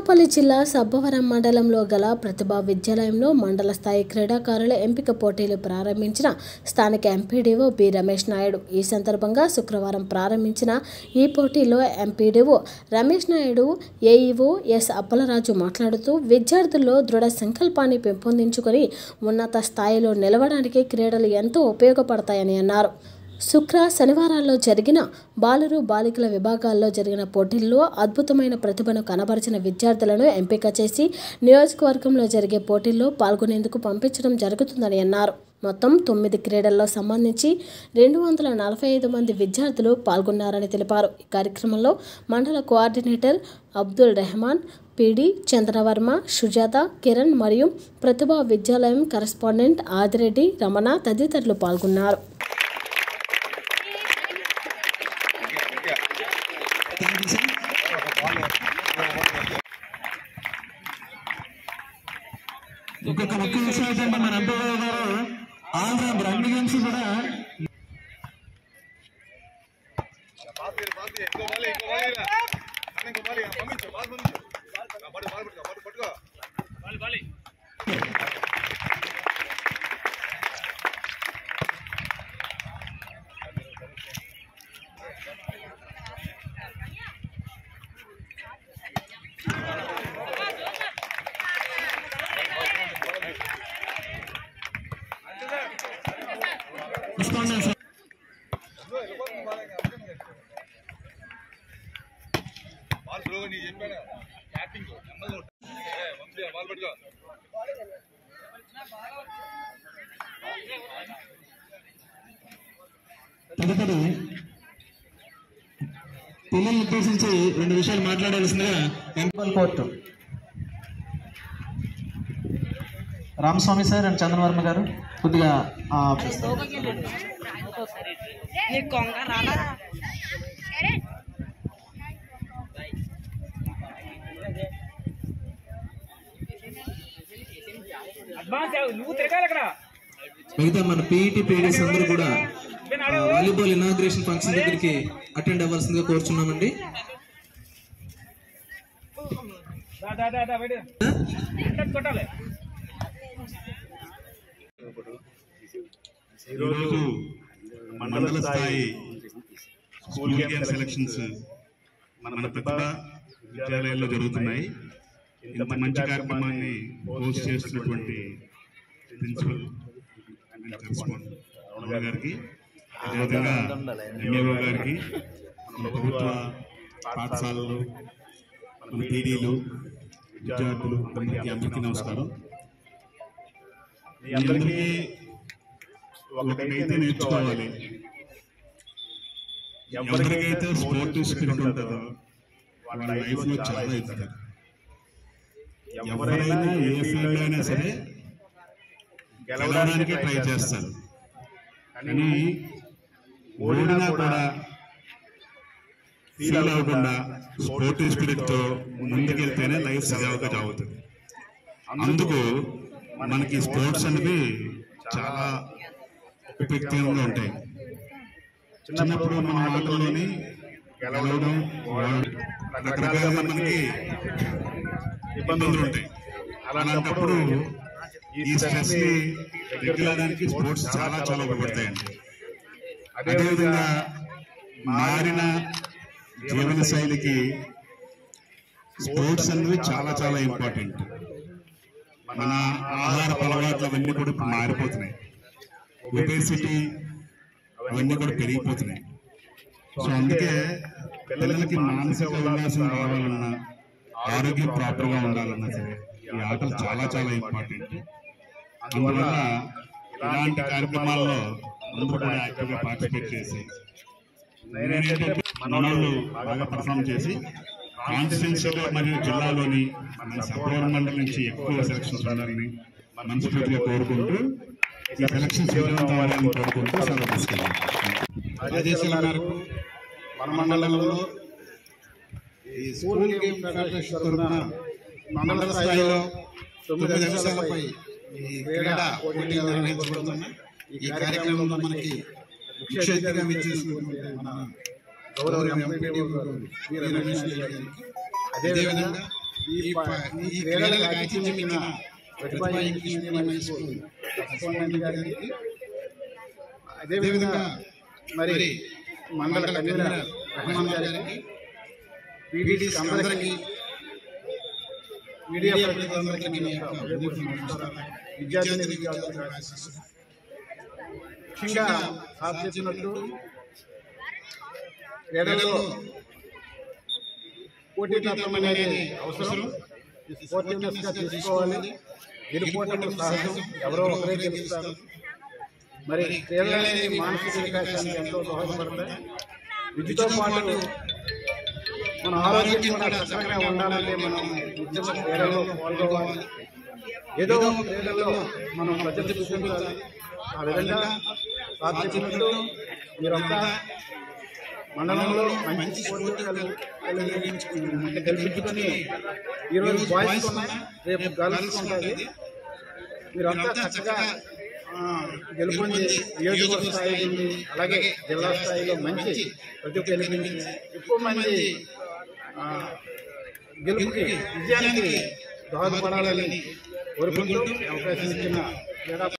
అనకాపల్లి జిల్లా సబ్బవరం మండలంలో గల ప్రతిభా విద్యాలయంలో మండల స్థాయి క్రీడాకారుల ఎంపిక పోటీలు ప్రారంభించిన స్థానిక ఎంపీడీఓ బి రమేష్ నాయుడు ఈ సందర్భంగా శుక్రవారం ప్రారంభించిన ఈ పోటీలో MPDO Ramesh Naidu AEO S Appalaraju మాట్లాడుతూ విద్యార్థుల్లో దృఢ సంకల్పాన్ని పెంపొందించుకొని ఉన్నత స్థాయిలో నిలవడానికి క్రీడలు ఎంతో ఉపయోగపడతాయని అన్నారు శుక్ర శనివారాల్లో జరిగిన బాలురు బాలికల విభాగాల్లో జరిగిన పోటీల్లో అద్భుతమైన ప్రతిభను కనబరిచిన విద్యార్థులను ఎంపిక చేసి నియోజకవర్గంలో జరిగే పోటీల్లో పాల్గొనేందుకు పంపించడం జరుగుతుందని అన్నారు మొత్తం తొమ్మిది క్రీడల్లో సంబంధించి రెండు వందల నలభై ఐదు మంది విద్యార్థులు పాల్గొన్నారని తెలిపారు ఈ కార్యక్రమంలో మండల కోఆర్డినేటర్ అబ్దుల్ రెహమాన్ పీడి చంద్రవర్మ సుజాత కిరణ్ మరియు ప్రతిభా విద్యాలయం కరెస్పాండెంట్ ఆదిరెడ్డి రమణ తదితరులు పాల్గొన్నారు ఇంకొక ముఖ్య విషయం ఏంటంటే మన ఎంపీ గారు ఆంధ్ర రెండు గేమ్స్ కూడా రెస్పాండెన్స్ బాల్ స్లోగా నీకు చెప్పాను బ్యాటింగ్ నెమ్మదిగా కొట్టు. ఏ, వంశీ, బాల్ పట్టుకో తదుపరి పిల్లల్ని ఉద్దేశించి రెండు విషయాలు మాట్లాడాల్సిందిగా temple court Ramaswamy sir and Chandravarma గారు కొద్దిగా ఆ, నీ కొంగ రాలా నువ్వు తిరగాలి అక్కడ మిగతా మన పీఈటీ పీడీస్ అందరూ కూడా ఆ, వాలీబాల్ ఇనాగ్రేషన్ ఫంక్షన్ దగ్గరికి అటెండ్ అవ్వాల్సిందిగా కోరుచున్నామండి దా దా దా దా బయట కొట్టాలి ఈరోజు మండల స్థాయి స్కూల్ గేమ్ సెలక్షన్స్ మన ప్రతిభ విద్యాలయాల్లో జరుగుతున్నాయి ఇంత మంచి కార్యక్రమాన్ని హోస్ట్ చేస్తున్నటువంటి ప్రిన్సిపల్ అండ్ కరెస్పాండెంట్ రమణ గారికి అదేవిధంగా ఎంఏఓ గారికి మన ప్రభుత్వ పాఠశాలలు మన పీడీలు విద్యార్థులు అందరికీ అందరికీ నమస్కారం మీ అందరికీ ఒకటైతే నేర్చుకోవాలి ఎవరికైతే స్పోర్ట్ స్పిరిట్ ఉంటుందో వాళ్ళ లైఫ్ లో చాలా ఎదుగుతారు ఎవరైనా ఏ ఫీల్డ్ అయినా సరే గెలవడానికి ట్రై చేస్తారు కానీ ఓడినా కూడా ఫీల్ అవ్వకుండా స్పోర్టివ్ స్పిరిట్ తో ముందుకెళ్తేనే లైఫ్ సజావుగా సాగుతుంది అందుకు మనకి స్పోర్ట్స్ అనేవి చాలా ఉపయుక్తంగా ఉంటాయి చిన్నప్పుడు మన ఆటలోని గెలవడం ఓడడం రకరకాలుగా మనకి ఇబ్బందులు ఉంటాయి అలాంటప్పుడు ఈ స్ట్రెస్ ని తగ్గించడానికి స్పోర్ట్స్ చాలా చాలా ఉపయోగపడతాయండి అదేవిధంగా మారిన జీవన శైలికి స్పోర్ట్స్ అనేవి చాలా చాలా ఇంపార్టెంట్ మన ఆహార అలవాట్లు అవన్నీ కూడా ఇప్పుడు మారిపోతున్నాయి ఒబేసిటీ అవన్నీ కూడా పెరిగిపోతున్నాయి సో అందుకే పిల్లలకి మానసిక ఉల్లాసం కావాలన్నా ఆరోగ్యం ప్రాపర్ గా ఉండాలన్నా సరే ఈ ఆటలు చాలా చాలా ఇంపార్టెంట్ అందువల్ల ఇలాంటి కార్యక్రమాల్లో అందరూ కూడా యాక్టివ్ గా పార్టిసిపేట్ చేసి నేనేంటంటే మన వాళ్ళు బాగా పర్ఫామ్ చేసి కాన్స్టిట్యున్సీలో మరియు జిల్లాలోని మన సభవరం మండలం నుంచి ఎక్కువ సెలక్షన్స్ ఉండాలని మనస్ఫూర్తిగా కోరుకుంటూ ఈ సెలక్షన్స్ విజయవంతం అవ్వాలని కోరుకుంటూ సెలవు తీసుకెళ్ళాం ఆదేశాల మేరకు మన మండలంలో ఈ స్కూల్ గేమ్ ఫెడరేషన్ తరఫున మండల స్థాయిలో తొమ్మిది అంశాలపై ఈ క్రీడా పోటీలు నిర్వహించబడుతున్నాయి ఈ కార్యక్రమంలో మనకి ముఖ్య అతిథిగా విచ్చేసినటువంటి మన గౌరవ ఎంపీడీ వీర రమేష్ రెడ్డి గారికి అదేవిధంగా ఈ ప- ఈ క్రీడలకు ఆతిథ్యం ఇచ్చిన Pratibha English medium high school Satyanarayana గారికి అదేవిధంగా మరి మండల కన్వీనర్ రహమాన్ గారికి పీడీసీ అందరికీ మీడియా ప్రతినిధులందరికీ నా యొక్క హృదయపూర్వక నమస్కారాలు. విద్యార్థిని విద్యార్థులకు ఆశీస్సులు. ముఖ్యంగా సార్ చెప్పినట్టు క్రీడల్లో పోటీతత్వం అనేది అవసరం స్పోర్టివ్నెస్ గా తీసుకోవాలి గెలుపోవటం సహజం ఎవరో ఒకరే గెలుస్తారు మరి క్రీడలు అనేది మానసిక వికాసానికి ఎంతో దోహదపడతాయి విద్యతో పాటు మన ఆరోగ్యం కూడా చక్కగా ఉండాలంటే మనం నిత్యం క్రీడల్లో పాల్గొవాలి ఏదో ఒక క్రీడల్లో మనం ప్రజలు చూపించాలి ఆ విధంగా సార్ చెప్పినట్టు మీరంతా మండలంలో మంచి పోటీలు అంటే కల్పించుకొని ఈరోజు బాయ్స్ ఉన్నాయి రేపు గర్ల్స్ ఉంటుంది మీరంతా చక్కగా ఆ, గెలుపొంది నియోజకవర్గ స్థాయి నుండి అలాగే జిల్లా స్థాయిలో మంచి ప్రతి గెలిపించి ఎక్కువ మంది ఆ, గెలుపుకి విజయానికి దోహదపడాలని కోరుకుంటూ అవకాశం ఇచ్చిన క్రీడా